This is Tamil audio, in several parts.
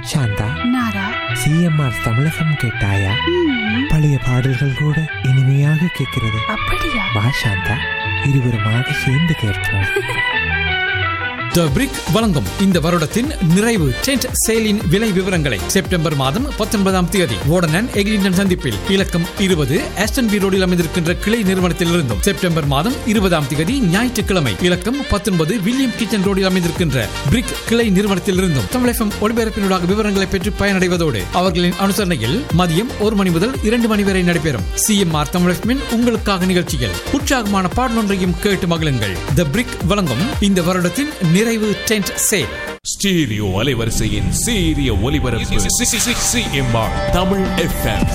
சாந்தா நாரா சிஎம்ஆர் தமிழகம் கேட்டாயா பழைய பாடல்கள் கூட இனிமையாக கேட்கிறது அப்படியா வா சாந்தா இருவருமாக சேர்ந்து கேட்போம் த பிரிக் வழங்கும் இந்த வருடத்தின் நிறைவு டென்ட் சேலின் விலை விவரங்களை செப்டம்பர் மாதம் பத்தொன்பதாம் தேதி ஓடனன் எக்லிண்டன் சந்திப்பில் இலக்கம் இருபது ஆஸ்டன் பி ரோடில் அமைந்திருக்கின்ற கிளை நிறுவனத்திலிருந்தும் செப்டம்பர் மாதம் இருபதாம் தேதி ஞாயிற்றுக்கிழமை இலக்கம் பத்தொன்பது வில்லியம் கிச்சன் ரோடில் அமைந்திருக்கின்ற பிரிக் கிளை நிறுவனத்திலிருந்தும் தமிழகம் ஒளிபரப்பினூடாக விவரங்களை பெற்று பயனடைவதோடு அவர்களின் அனுசரணையில் மதியம் ஒரு மணி முதல் இரண்டு மணி வரை நடைபெறும் சிஎம்ஆர் தமிழகமின் உங்களுக்காக நிகழ்ச்சியில் உற்சாகமான பாடலொன்றையும் கேட்டு மகிழுங்கள் த பிரிக் வழங்கும் இந்த வருடத்தின் நிறைவு டென்ட் சேல் ஸ்டீரியோ அலைவரிசையின் சீரிய ஒலிபரப்பு சிஎம்ஆர் தமிழ் எஃப்எம்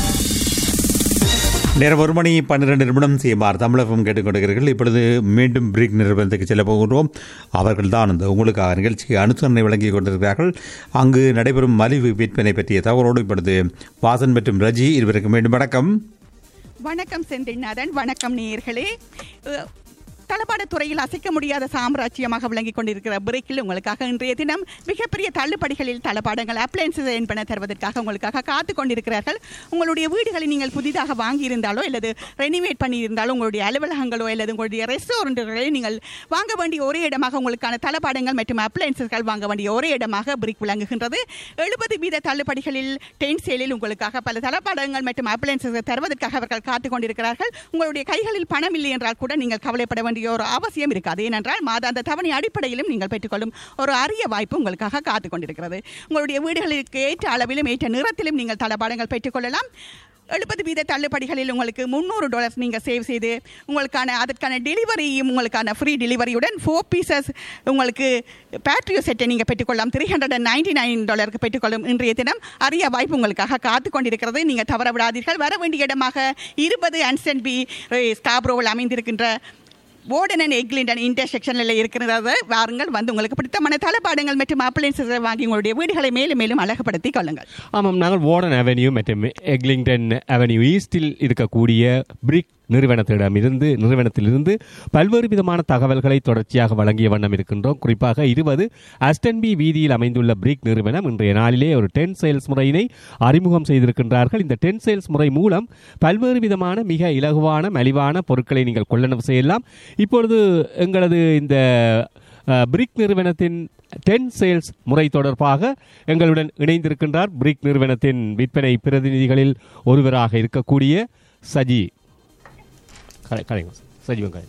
நேரம் ஒரு மணி பன்னிரண்டு நிமிடம் சிஎம்ஆர் தமிழகம் கேட்டுக்கொண்டிருக்கிறீர்கள் இப்பொழுது மீண்டும் பிரிக் நிறுவனத்துக்கு செல்ல போகின்றோம் அவர்கள் தான் இந்த உங்களுக்காக நிகழ்ச்சிக்கு அனுசரணை வழங்கி கொண்டிருக்கிறார்கள் அங்கு நடைபெறும் மலிவு விற்பனை பற்றிய தகவலோடு இப்பொழுது வாசன் மற்றும் ரஜி இருவருக்கும் மீண்டும் வணக்கம் வணக்கம் செந்தில்நாதன் வணக்கம் நேயர்களே அஹ், தளபாடத் துறையில் அசைக்க முடியாத சாம்ராஜ்யமாக விளங்கிக் கொண்டிருக்கிற பிரேக்கில் உங்களுக்காக இன்றைய தினம் மிகப்பெரிய தள்ளுபடிகளில் தளபாடங்கள் அப்ளைன்சஸ் என்பன தருவதற்காக உங்களுக்காக காத்து கொண்டிருக்கிறார்கள் உங்களுடைய வீடுகளை நீங்கள் புதிதாக வாங்கியிருந்தாலோ அல்லது ரெனிவேட் பண்ணியிருந்தாலோ உங்களுடைய அலுவலகங்களோ அல்லது உங்களுடைய ரெஸ்டாரண்ட்டுகளை நீங்கள் வாங்க வேண்டிய ஒரே இடமாக உங்களுக்கான தளபாடங்கள் மற்றும் அப்ளைன்சஸ்கள் வாங்க வேண்டிய ஒரே இடமாக பிரிக் விளங்குகின்றது எழுபது வீத தள்ளுபடிகளில் டென் சேலில் உங்களுக்காக பல தளபாடங்கள் மற்றும் அப்ளைன்சஸ் தருவதற்காக அவர்கள் காத்துக் கொண்டிருக்கிறார்கள் உங்களுடைய கைகளில் பணம் இல்லை என்றால் கூட நீங்கள் கவலைப்பட வேண்டிய ஒரு அவசியம் இருக்காது ஏனென்றால் மாதாந்த தவணை அடிப்படையிலும் நீங்கள் பெற்றுக்கொள்ளும் ஒரு அரிய வாய்ப்பு உங்களுக்காக காத்துக் கொண்டிருக்கிறது உங்களுடைய வீடுகளுக்கு ஏற்ற அளவிலும் ஏற்ற நிறத்திலும் நீங்கள் தளபாடங்கள் பெற்றுக்கொள்ளலாம் எழுபது வீத தள்ளுபடிகளில் உங்களுக்கு முந்நூறு டாலர்ஸ் நீங்கள் சேவ் செய்து உங்களுக்கான அதற்கான டெலிவரியும் உங்களுக்கான ஃப்ரீ டெலிவரியுடன் ஃபோர் பீசஸ் உங்களுக்கு பேட்ரியோ செட்டை நீங்கள் பெற்றுக்கொள்ளலாம் three hundred and ninety nine டாலருக்கு பெற்றுக்கொள்ளும் இன்றைய தினம் அரிய வாய்ப்பு உங்களுக்காக காத்து கொண்டிருக்கிறது நீங்கள் தவற விடாதீர்கள் வர வேண்டிய இடமாக இருபது அன்சன் பி ஸ்டாப்ரோவில் அமைந்திருக்கின்ற வார்டன் அண்ட் எக்லிண்டன் இன்டர்செக்ஷனில் இருக்கிறது வாருங்கள் வந்து உங்களுக்கு பிடித்தமான தளபாடங்கள் மற்றும் அப்ளைன்சஸை வாங்கி உங்களுடைய வீடுகளை மேலும் மேலும் அழகுபடுத்திக் கொள்ளுங்கள் ஆமாம் நாங்கள் வார்டன் அவென்யூ மற்றும் எக்லிங்டன் அவென்யூ ஈஸ்டில் இருக்கக்கூடிய பிரிக் நிறுவனத்திடமிருந்து நிறுவனத்திலிருந்து பல்வேறு விதமான தகவல்களை தொடர்ச்சியாக வழங்கிய வண்ணம் இருக்கின்றோம் குறிப்பாக இருபது அஸ்டன்பி வீதியில் அமைந்துள்ள பிரிக் நிறுவனம் இன்றைய நாளிலே ஒரு டென் சேல்ஸ் முறையினை அறிமுகம் செய்திருக்கின்றார்கள் இந்த டென் சேல்ஸ் முறை மூலம் பல்வேறு விதமான மிக இலகுவான மலிவான பொருட்களை நீங்கள் கொள்ளளவு செய்யலாம் இப்பொழுது எங்களது இந்த அஹ், பிரிக் நிறுவனத்தின் டென் சேல்ஸ் முறை தொடர்பாக எங்களுடன் இணைந்திருக்கின்றார் பிரிக் நிறுவனத்தின் விற்பனை பிரதிநிதிகளில் ஒருவராக இருக்கக்கூடிய சஜி கலை- கலைங்க சஜீவன் கலை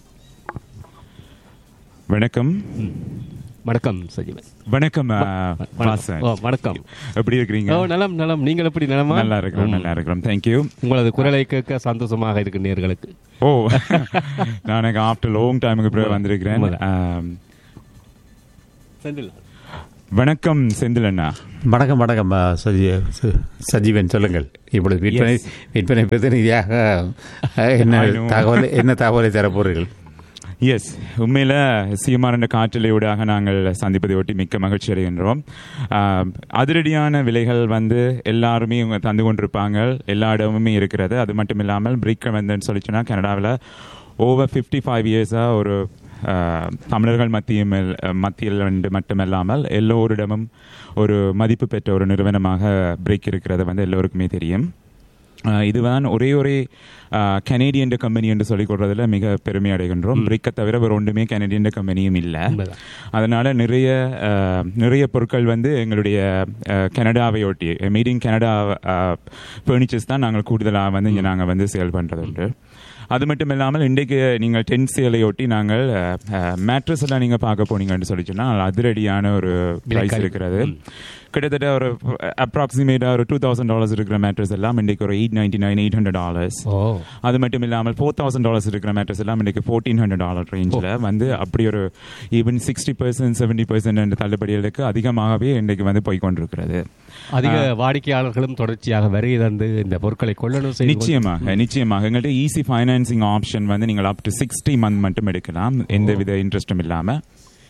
வணக்கம் வணக்கம் சஜீவன் வணக்கம் ஆ, வணக்கம். வாசன். ஓ, வணக்கம் எப்படி இருக்கிறீங்க ஓ நலம் நலம் நீங்கள் எப்படி நலமா நல்லா இருக்கிறோம் நல்லா இருக்கிறோம் தேங்க்யூ உங்களது குரலை கேட்க சந்தோஷமாக இருக்கு நேர்களுக்கு ஓ நான் எனக்கு ஆஃப்டர் லாங் டைமுக்கு பிறகு வந்திருக்கிறேன் உண்மைதான். ஆம், செந்தில் வணக்கம் செந்தில் அண்ணா வணக்கம் வணக்கம் ஆ, சஜி ச- சஜீவன் சொல்லுங்கள் இப்பொழுது விற்பனை Yes. விற்பனை பிரதிநிதியாக ஆ, என்ன I know. தகவல் என்ன தகவலை தரப்போறீர்கள் எஸ் உண்மையில் சிஎம்ஆர் என்ற காற்றலையூடாக நாங்கள் சந்திப்பதை ஒட்டி மிக்க மகிழ்ச்சி அடைகின்றோம் ஆம், அதிரடியான விலைகள் வந்து எல்லாருமே இவங்க தந்து கொண்டிருப்பாங்க எல்லா இடமுமே இருக்கிறது அது மட்டும் இல்லாமல் பிரிக் வந்துன்னு சொல்லிச்சுன்னா கனடாவில் ஓவர் ஃபிஃப்டி ஃபைவ் இயர்ஸாக ஒரு ஆ, தமிழர்கள் மத்தியும் மத்தியில் வந்து மட்டுமல்லாமல் எல்லோரிடமும் ஒரு மதிப்பு பெற்ற ஒரு நிறுவனமாக பிரிக் இருக்கிறது வந்து எல்லோருக்குமே தெரியும் ஆஹ் இதுதான் ஒரே ஒரே கனேடியன் கம்பெனி என்று சொல்லிக் கொள்றதுல மிக பெருமை அடைகின்றோம் பிரிக்கை தவிர வேறு ஒன்றுமே கனேடியன் கம்பெனியும் இல்லை உண்மைதான். அதனால நிறைய ஆஹ், நிறைய பொருட்கள் வந்து எங்களுடைய ஆஹ், கனடாவை ஒட்டி மேட் இன் கனடா ஃபர்னிச்சர்ஸ் தான் நாங்கள் கூடுதலாக வந்து இங்கே நாங்கள் வந்து சேல் பண்ணுறது உண்டு அது மட்டும் இல்லாமல் இன்றைக்கு நீங்கள் டென் சேலை ஒட்டி நாங்கள் மேட்ரஸ் எல்லாம் நீங்கள் பார்க்க போனீங்கன்னு சொல்லி சொன்னால் அதிரடியான ஒரு ப்ரைஸ் விலைக்கல். இருக்கிறது கிட்டத்தட்ட ஒரு அப்ராக்சிமேட்டாக ஒரு டூ தௌசண்ட் டாலர்ஸ் இருக்கிற மேட்ரஸ் எல்லாம் இன்றைக்கு ஒரு eight ninety nine eight hundred dollars ஓ அது மட்டும் இல்லாமல் ஃபோர் தௌசண்ட் டாலர்ஸ் இருக்கிற மேட்ரஸ் எல்லாம் இன்றைக்கு ஃபோர்டீன் ஹண்ட்ரட் டாலர் ரேஞ்சில் வந்து அப்படி ஒரு even sixty percent seventy percent தள்ளுபடிகளுக்கு அதிகமாகவே இன்றைக்கு வந்து போய் கொண்டிருக்கிறது அதிக வாடிக்கையாளர்களும் தொடர்ச்சியாக வருகை தந்து இந்த பொருட்களை கொள்ளணும் செய்து நிச்சயமாக நிச்சயமாக எங்கள்கிட்ட ஈஸி ஃபைனான்சிங் ஆப்ஷன் வந்து நீங்கள் அப் டு சிக்ஸ்டி மந்த் மட்டும் எடுக்கலாம் எந்த வித இன்ட்ரெஸ்டும் இல்லாமல்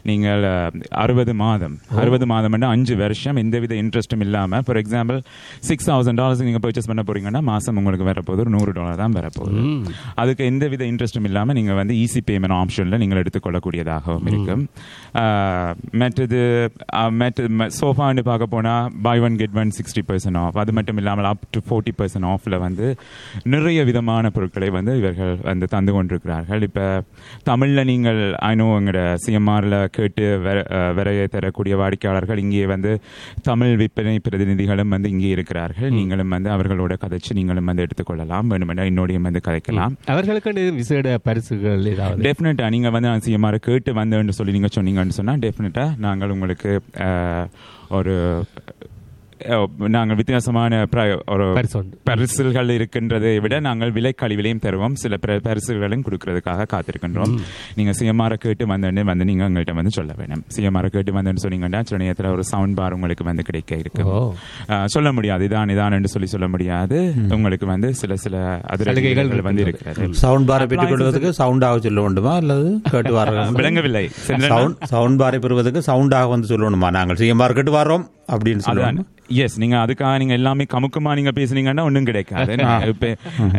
நீங்கள் அறுபது மாதம் அறுபது மாதம் அஞ்சு வருஷம் எந்தவித இன்ட்ரெஸ்ட்டும் இல்லாமல் for example six thousand dollars நீங்கள் பர்ச்சேஸ் பண்ண போறீங்கன்னா மாதம் உங்களுக்கு வரப்போகுது ஒரு நூறு டாலர் தான் வரப்போகுது அதுக்கு எந்தவித இன்ட்ரெஸ்ட்டும் இல்லாமல் நீங்கள் வந்து ஈஸி பேமெண்ட் ஆப்ஷனில் நீங்கள் எடுத்துக்கொள்ளக்கூடியதாகவும் இருக்கும் ஆஹ், மற்றது ஆஹ், மற்ற சோஃபான்னு பார்க்க போனால் buy one get one sixty percent off அது மட்டும் இல்லாமல் அப் டு ஃபோர்ட்டி பர்சன்ட் ஆஃபில் வந்து நிறைய விதமான பொருட்களை வந்து இவர்கள் வந்து தந்து கொண்டிருக்கிறார்கள் இப்போ தமிழில் நீங்கள் ஐநோ எங்களோட சிஎம்ஆரில் கேட்டு வர அஹ், வரைய தரக்கூடிய வாடிக்கையாளர்கள் இங்கே வந்து தமிழ் விற்பனை பிரதிநிதிகளும் வந்து இங்கே இருக்கிறார்கள் நீங்களும் வந்து அவர்களோட கதைச்சு நீங்களும் வந்து எடுத்துக்கொள்ளலாம் வேணுமெண்டா என்னோடையும் வந்து கதைக்கலாம் அவர்களுக்கு விசேட பரிசுகள் ஏதாவது டெஃபினட்டா நீங்க வந்து சிஎம்ஆர் கேட்டு வந்தேன்னு சொல்லி நீங்க சொன்னீங்கன்னு சொன்னா டெஃபினட்டா நாங்கள் உங்களுக்கு அஹ், ஒரு அஹ், நாங்கள் வித்தியாசமான pri- ஒரு பரிசு உண்டு. பரிசுகள் இருக்கின்றதை விட நாங்கள் விலை கழிவிலையும் தருவோம் சில பிர- பரிசுகளையும் கொடுக்கறதுக்காக காத்திருக்கின்றோம் நீங்க சிஎம்ஆர் கேட்டு வந்தேன்னு வந்து நீங்க எங்கள்கிட்ட வந்து சொல்ல வேணும் சிஎம்ஆர் கேட்டு வந்தேன்னு சொன்னீங்கன்னா சில நேரத்தில் ஒரு சவுண்ட் பார் உங்களுக்கு வந்து கிடைக்க இருக்கும் ஓ. அஹ், சொல்ல முடியாது இதான் இதான் சொல்லி சொல்ல முடியாது உங்களுக்கு வந்து சில சில சலுகைகள் அதிரடிகள் வந்து இருக்கின்றது. இருக்கிறது சவுண்ட் பாரை பெற்றுக் கொள்வதற்கு சவுண்டாக சொல்ல வேண்டுமா அல்லது கேட்டு வர விளங்கவில்லை சென்ற சவுண்ட் சவுண்ட் பாரை பெறுவதற்கு சவுண்டாக வந்து சொல்லணுமா நாங்கள் சிஎம்ஆர் கேட்டு வரோம் அப்படின்னு அதான் சொல்லுவாங்க எஸ் நீங்க அதுக்காக நீங்க எல்லாமே கமுக்கமா நீங்க பேசுனீங்கன்னா ஒண்ணும் கிடைக்காது இப்ப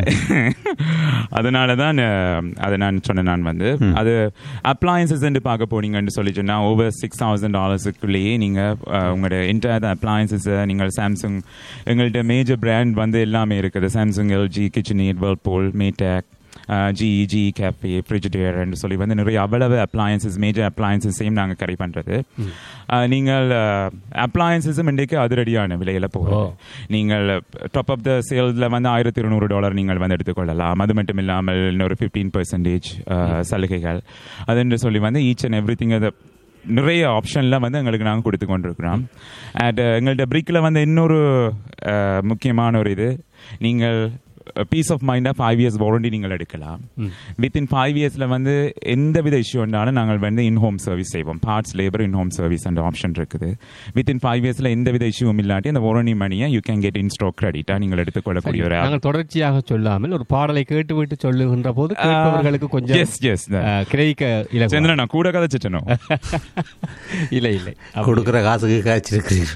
அதனால தான் அதை நான் சொன்னேன் நான் வந்து அது அப்ளையன்சஸ் பார்க்க போனீங்கன்னு சொல்லி சொன்னா ஓவர் சிக்ஸ் தௌசண்ட் டாலர்ஸுக்குள்ளேயே நீங்க அஹ், உங்களோட என்டையர் அப்ளையன்சஸ் நீங்கள் சாம்சங் எங்கள்கிட்ட மேஜர் பிராண்ட் வந்து எல்லாமே இருக்குது Samsung LG KitchenAid Whirlpool Maytag G G cafe ஃப்ரிஜிடேர்னு சொல்லி வந்து நிறைய அவ்வளவு அப்ளையன்சஸ் மேஜர் அப்ளையன்சஸையும் நாங்கள் கரை பண்ணுறது நீங்கள் அப்ளையன்சஸும் இன்றைக்கு அதிரடியான விலையில் போகும் நீங்கள் டாப் ஆஃப் த சேல்ஸில் வந்து ஆயிரத்தி இருநூறு டாலர் நீங்கள் வந்து எடுத்துக்கொள்ளலாம் அது மட்டும் இல்லாமல் இன்னொரு ஃபிஃப்டீன் பர்சன்டேஜ் சலுகைகள் அதுன்னு சொல்லி வந்து ஈச் அண்ட் எவ்ரி திங் அதை நிறைய ஆப்ஷன்லாம் வந்து எங்களுக்கு நாங்கள் கொடுத்து கொண்டிருக்கிறோம் அண்ட் எங்கள்கிட்ட பிரிக்கில் வந்து இன்னொரு அஹ், முக்கியமான ஒரு இது நீங்கள் பீஸ் ஆஃப் மைண்டாக ஃபைவ் இயர்ஸ் வாரண்டி நீங்கள் எடுக்கலாம் வித்தின் ஃபைவ் இயர்ஸில் வந்து எந்த வித இஷ்யூ வந்தாலும் நாங்கள் வந்து இன் ஹோம் சர்வீஸ் செய்வோம் parts labour in home service அந்த ஆப்ஷன் இருக்குது வித்தின் ஃபைவ் இயர்ஸில் எந்த வித இஷ்யூவும் இல்லாட்டி அந்த வாரண்டி மணியை you can get in stock கிரெடிட்டாக நீங்கள் எடுத்துக்கொள்ளக்கூடிய ஒரு நாங்கள் தொடர்ச்சியாக சொல்லாமல் ஒரு பாடலை கேட்டுவிட்டு சொல்லுகின்ற போது கேட்பவர்களுக்கு கொஞ்சம் எஸ் எஸ் அஹ், கிரகிக்க இலகுவா. சந்திரன் நான் கூட கதைச்சிட்டனோ இல்லை இல்லை அப்படி- கொடுக்குற காசுக்கு காய்ச்சிருக்கிறீர்கள்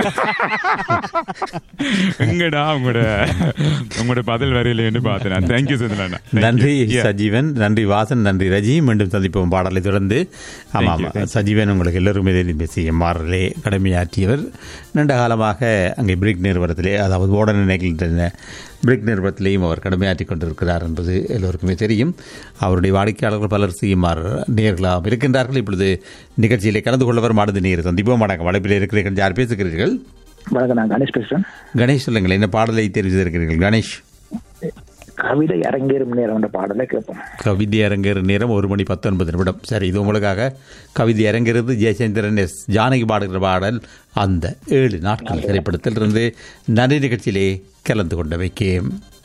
எங்கடா உங்களோட உங்களோட பதில் வரையிலேன்னு பார்த்தேன் தேங்க்யூ சந்திரன் நன்றி சஜீவன் நன்றி வாசன் நன்றி ரஜி மீண்டும் சந்திப்போம் பாடலை தொடர்ந்து ஆமாம் Thank you, ஆமாம் சஜீவன் உங்களுக்கு எல்லோருமே தெரியும் சிஎம்ஆரிலே கடமையாற்றியவர் நீண்ட காலமாக அங்கே பிரிக் நிறுவனத்திலே அதாவது ஓடன் நினைக்கின்ற பிரிக் நிறுவனத்திலேயும் அவர் கடமையாற்றி கொண்டிருக்கிறார் என்பது எல்லோருக்குமே தெரியும் அவருடைய வாடிக்கையாளர்கள் பலர் சிஎம்ஆர் நேர்களாக இருக்கின்றார்கள் இப்பொழுது நிகழ்ச்சியிலே கலந்து கொள்ள வரும் அடுத்த நேர் சந்திப்போம் வணக்கம் வளைப்பில் இருக்கிறீர்கள் யார் பேசுகிறீர்கள் வணக்கம் நான் கணேஷ் பேசுறேன் கணேஷ் சொல்லுங்கள் என்ன பாடலை தெரிவு செய்திருக்கிறீர்கள் கணேஷ் கவிதை அரங்கேறும் நேரம் என்ற பாடலை கேட்போம் கவிதை அரங்கேறு நேரம் ஒரு மணி பத்தொன்பது நிமிடம் சரி இது உங்களுக்காக கவிதை அரங்கேறது ஜெயச்சந்திரன் எஸ் ஜானகி பாடுகிற பாடல் அந்த ஏழு நாட்கள் திரைப்படத்தில் இருந்து நன்றி நிகழ்ச்சியிலே கலந்து கொண்டவைக்கே